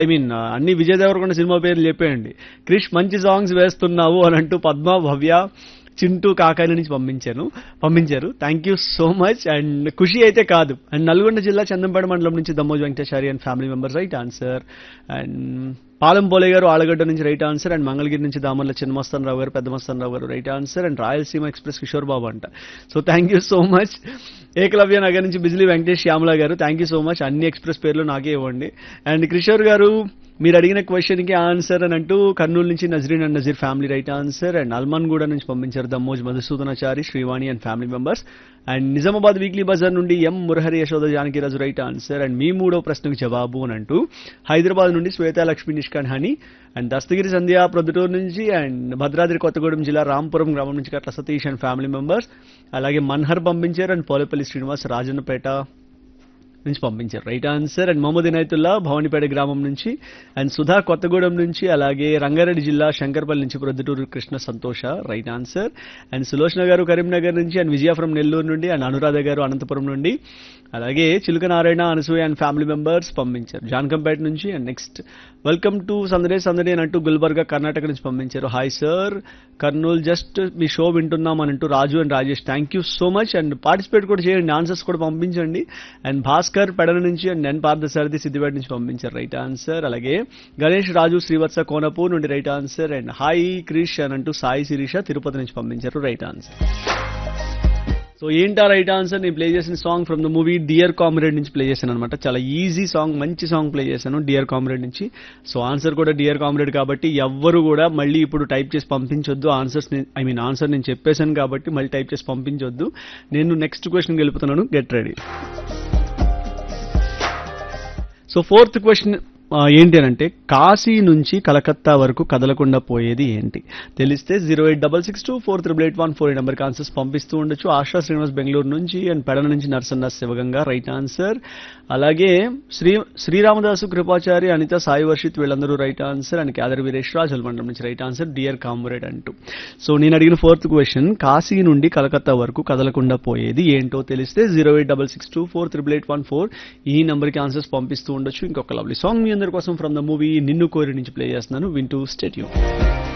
I mean అన్ని Vijay Devarakonda cinema పేర్లు చెప్పేయండి క్రిష్ మంచి సాంగ్స్ వేస్తున్నావు అని అంటూ పద్మ భవ్య చింటూ కాకాని నుంచి పంపించాను పంపించారు thank you so much and ఖుషి అయితే కాదు అండ్ నల్గొండ జిల్లా చందంపేట మండలం నుంచి Dammoj Venkateshari and family members right answer and Palem Pole గారు ఆలగడ్డ నుంచి రైట్ ఆన్సర్ అండ్ మంగళగిరి నుంచి దామర్ల చిన్నమస్తాన్ రావు గారు పెద్దమస్తాన్ రావు గారు right answer and Rayalaseema express Kishore Babu అంట so thank you so much Ekalavya Nagar నుంచి బిజిలీ వెంకటేష్ శ్యామల గారు థ్యాంక్ యూ సో మచ్ అన్ని ఎక్స్ప్రెస్ పేర్లు నాకే ఇవ్వండి అండ్ కిషోర్ గారు మీరు అడిగిన క్వశ్చన్ కి ఆన్సర్ అని అంటూ కర్నూలు నుంచి Nazreen and Nazeer family right answer and Alman Guda నుంచి పంపించారు Dammoj Madhusudanachari Srivani and family members and Nizamabad weekly Bazar నుండి M Murahari Yashoda Janakiraju right answer and మీ మూడో ప్రశ్నకు జవాబు అని అంటూ హైదరాబాద్ నుండి శ్వేత లక్ష్మి నిష్కాన్ హని అండ్ దస్తగిరి సంధ్య ప్రొద్దుటూరు నుంచి అండ్ భద్రాద్రి కొత్తగూడెం జిల్లా రాంపురం గ్రామం నుంచి Katla Satish and family members అలాగే మన్హర్ పంపించారు అండ్ పోలేపల్లి శ్రీనివాస్ రాజన్నపేట నుంచి పంపించారు right answer and Mohammed Inayatullah Bhavanipet గ్రామం నుంచి అండ్ సుధా కొత్తగూడెం నుంచి అలాగే రంగారెడ్డి జిల్లా శంకర్పల్లి నుంచి ప్రొద్దుటూరు కృష్ణ సంతోష రైట్ ఆన్సర్ అండ్ సులోచన గారు కరీంనగర్ నుంచి అండ్ విజయ ఫ్రమ్ నెల్లూరు నుండి అండ్ అనురాధ గారు అనంతపురం నుండి అలాగే Chiluka Narayana Anasuya and family members పంపించారు జాన్కంపేట నుంచి అండ్ నెక్స్ట్ వెల్కమ్ టు సందడే సందడే అని అంటూ గుల్బర్గా కర్ణాటక నుంచి పంపించారు హాయ్ సార్ కర్నూలు జస్ట్ మీ షో వింటున్నాం అని అంటూ Raju and Rajesh thank you so much and participate కూడా చేయండి ఆన్సర్స్ కూడా పంపించండి అండ్ భాస్కర్ పెడల నుంచి అండ్ నెన్ పార్థసారథి సిద్దిపేట నుంచి పంపించారు రైట్ ఆన్సర్ అలాగే గణేష్ రాజు శ్రీవత్స కోనపూర్ నుండి right answer and hi Krish అని అంటూ సాయి శిరీష తిరుపతి నుంచి పంపించారు రైట్ ఆన్సర్ సో ఏంటా రైట్ ఆన్సర్ నేను ప్లే చేసిన song from the movie Dear Comrade నుంచి ప్లే చేశాను అనమాట చాలా ఈజీ సాంగ్ మంచి సాంగ్ ప్లే చేశాను డియర్ కామ్రేడ్ నుంచి సో ఆన్సర్ కూడా డియర్ కామ్రేడ్ కాబట్టి ఎవ్వరు కూడా మళ్ళీ ఇప్పుడు టైప్ చేసి పంపించొద్దు ఆన్సర్స్ ఐ మీన్ ఆన్సర్ నేను చెప్పేశాను కాబట్టి మళ్ళీ టైప్ చేసి పంపించొద్దు నేను నెక్స్ట్ క్వశ్చన్ గెలుపుతున్నాను get ready so fourth question ఏంటి అని అంటే కాశీ నుంచి కలకత్తా వరకు కదలకుండా పోయేది ఏంటి తెలిస్తే zero eight double six two four triple eight one four eight నెంబర్కి ఆన్సర్స్ పంపిస్తూ ఉండొచ్చు ఆశా శ్రీనివాస్ బెంగళూరు నుంచి అండ్ పెడన నుంచి నరసన్న శివగంగా రైట్ ఆన్సర్ అలాగే శ్రీ శ్రీరామదాసు కృపాచారి అనిత సాయి వర్షిత్ వీళ్ళందరూ right answer and Kedar Veeresh Rajula మండలం నుంచి రైట్ ఆన్సర్ డియర్ కామ్రేడ్ అంటూ సో నేను అడిగిన ఫోర్త్ క్వశ్చన్ కాశీ నుండి కలకత్తా వరకు కదలకుండా పోయేది ఏంటో తెలిస్తే zero eight double six two four triple eight one four ఈ నెంబర్కి ఆన్సర్స్ పంపిస్తూ ఉండొచ్చు ఇంకొక లవ్లీ సాంగ్ మీ అందరి కోసం ఫ్రమ్ ద మూవీ నిన్ను కోరి నుంచి ప్లే చేస్తున్నాను వింటూ స్టేట్యూ